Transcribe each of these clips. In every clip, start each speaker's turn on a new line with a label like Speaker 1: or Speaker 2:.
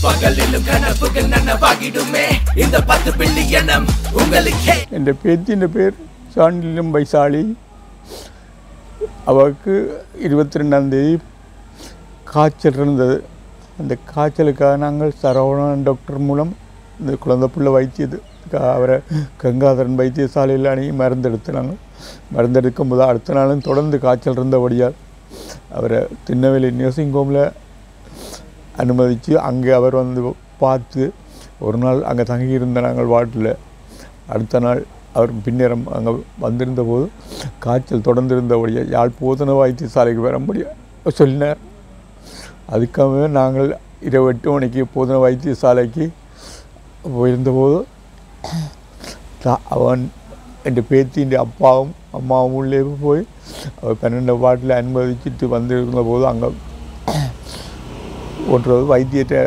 Speaker 1: பகலிலும் கனவுகள் நனவாகிடுமே இந்த பத்து பில்லியனம் உங்களுக்கே
Speaker 2: എൻ്റെ പേത്തിൻ്റെ പേര് ഷാണ്ടിലും വൈശാളി அவருக்கு இருபத்தி ரெண்டாம் தேதி காய்ச்சல் இருந்தது அந்த காய்ச்சலுக்காக நாங்கள் சரவணன் டாக்டர் மூலம் இந்த குழந்தை பிள்ளை வைத்தியது அவரை கங்காதரன் வைத்தியசாலையில் அணுகி மருந்தெடுத்து நாங்கள் மருந்தெடுக்கும் போது அடுத்த நாளும் தொடர்ந்து காய்ச்சல் இருந்தபடியால் அவரை திருநெல்வேலி நர்சிங் ஹோமில் அனுமதித்து அங்கே அவர் வந்து பார்த்து ஒரு நாள் அங்கே தங்கியிருந்த நாங்கள் வார்டில் அடுத்த நாள் அவர் பின்னரம் அங்கே வந்திருந்த போது காய்ச்சல் தொடர்ந்திருந்தபடியே யாழ் போதன வைத்தியசாலைக்கு வரும்படி சொல்லினார் அதுக்காகவே நாங்கள் இரவு எட்டு மணிக்கு போதன வைத்தியசாலைக்கு போயிருந்தபோது தா- அவன் എൻ്റെ പേത്തിൻ്റെ അപ്പാവും അമ്മാവും ഉള്ളിലേക്ക് പോയി അവർ പன்னெண்டு വാട്ടിൽ അനുവദിച്ചിട്ട് വന്നിരുന്ന പോത് അങ്ങ് ஒன்றது வைத்தியத்தை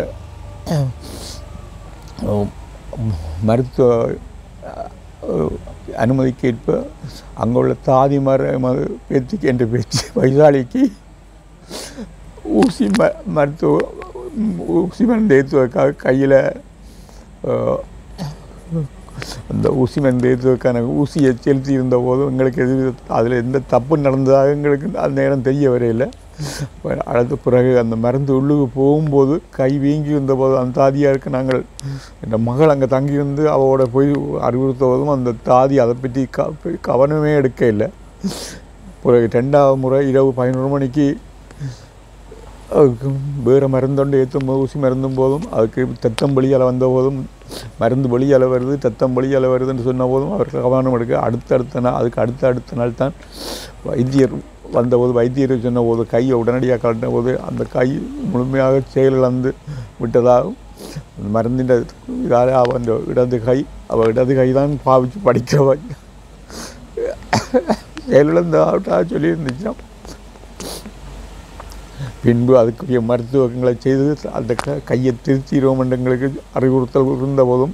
Speaker 2: மருத்துவ அஹ், அனுமதிக்கேற்ப அங்குள்ள தாதி மர ம- பேத்திக்கு என்ற பேச்சு வைசாலிக்கு ஊசி ம மருத்துவ ஊசி மருந்து ஏற்றுவதற்காக கையில் அந்த ஊசி மருந்து ஏற்றுவதற்கான ஊசியை செலுத்தி இருந்த போதும் எங்களுக்கு எது அதில் எந்த தப்பு நடந்ததாக எங்களுக்கு அந்த நேரம் தெரிய வரையில்லை அடுத்த பிறகு அந்த மருந்து உள்ளுக்கு போகும்போது கை வீங்கி இருந்தபோது அந்த தாதியாருக்கு நாங்கள் என் மகள் அங்கே தங்கியிருந்து அவளோட போய் அறிவுறுத்த போதும் அந்த தாதி அதை பற்றி க கவனமே எடுக்க இல்லை பிறகு ரெண்டாவது முறை இரவு பதினோரு மணிக்கு அதுக்கு வேறு மருந்தொண்டு ஏற்றும் போது ஊசி மருந்தும் போதும் அதுக்கு தத்தம் வெளியால் வந்த போதும் மருந்து வெளியால் வருது தத்தம் வெளியால் வருதுன்னு சொன்ன போதும் அவருக்கு கவனம் எடுக்க அடுத்தடுத்த நாள் அதுக்கு அடுத்த அடுத்த நாள் தான் வைத்தியர் வந்தபோது வைத்தியர் சொன்ன போது கையை உடனடியாக கட்டின போது அந்த கை முழுமையாக செயலிழந்து விட்டதாகவும் அந்த மருந்தின் இதால் அவன் இடது கை அவள் இடது கை தான் பாவிச்சு படிக்கிறவன் செயலிழந்ததாக சொல்லி இருந்துச்சான் பின்பு அதுக்குரிய மருத்துவங்களை செய்து அந்த க கையை திருத்திடுவோம் என்று எங்களுக்கு அறிவுறுத்தல் இருந்த போதும்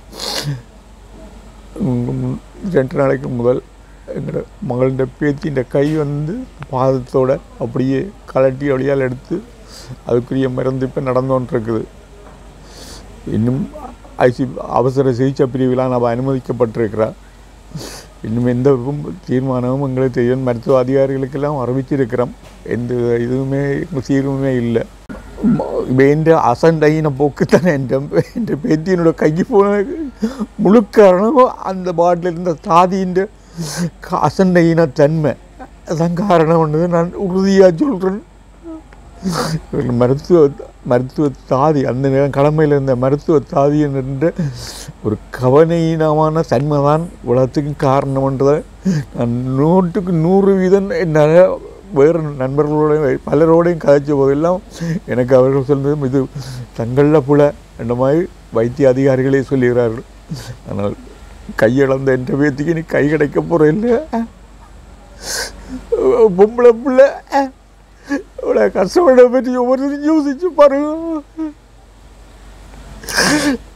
Speaker 2: உம், ரெண்டு நாளைக்கு முதல் எங்களோட மகளின் பேத்தின் கை வந்து பாதத்தோட அப்படியே கலட்டி வழியால் எடுத்து அதுக்குரிய மருந்து இப்போ நடந்து கொண்டிருக்குது இன்னும் ஐசி அவசர சிகிச்சை பிரிவிலாம் நம்ம அனுமதிக்கப்பட்டிருக்கிறார் இன்னும் எந்த ஒரு தீர்மானமும் எங்களுக்கு தெரியும் மருத்துவ அதிகாரிகளுக்கெல்லாம் அறிவிச்சிருக்கிறோம் எந்த இதுவுமே தீர்வுமே இல்லை എൻ്റെ അസണ്ടൈന പോക്ക് തന്നെ എൻ്റെ എൻ്റെ പേത്തിനോട് കൈക്ക് പോണ മുഴു കാരണവും அந்த பாட்டில் இருந்த தாதியின் அசண்டையின தன்மை அதான் காரணம்ன்றது நான் உறுதியாக சொல்கிறேன் மருத்துவ மருத்துவ தாதி அந்த நேரம் கடமையில் இருந்த மருத்துவ தாதி என்ற ஒரு கவனீனமான தன்மை தான் உலகத்துக்கும் காரணம்ன்றதை நான் நூற்றுக்கு நூறு வீதம் என்னால் வேறு நண்பர்களோடையும் பலரோடையும் கதைச்ச போதெல்லாம் எனக்கு அவர்கள் சொன்னதும் இது தங்களில் புல என்ற மாதிரி வைத்திய அதிகாரிகளே சொல்லுகிறார்கள் ஆனால் கையிழந்த என்ற பேத்திக்கு நீ கை கிடைக்க போகிற இல்லை பொம்பளை பிள்ளை அவ்வளோ கஷ்டப்பட பற்றி ஒவ்வொருத்தரும் யோசிச்சு பாருங்க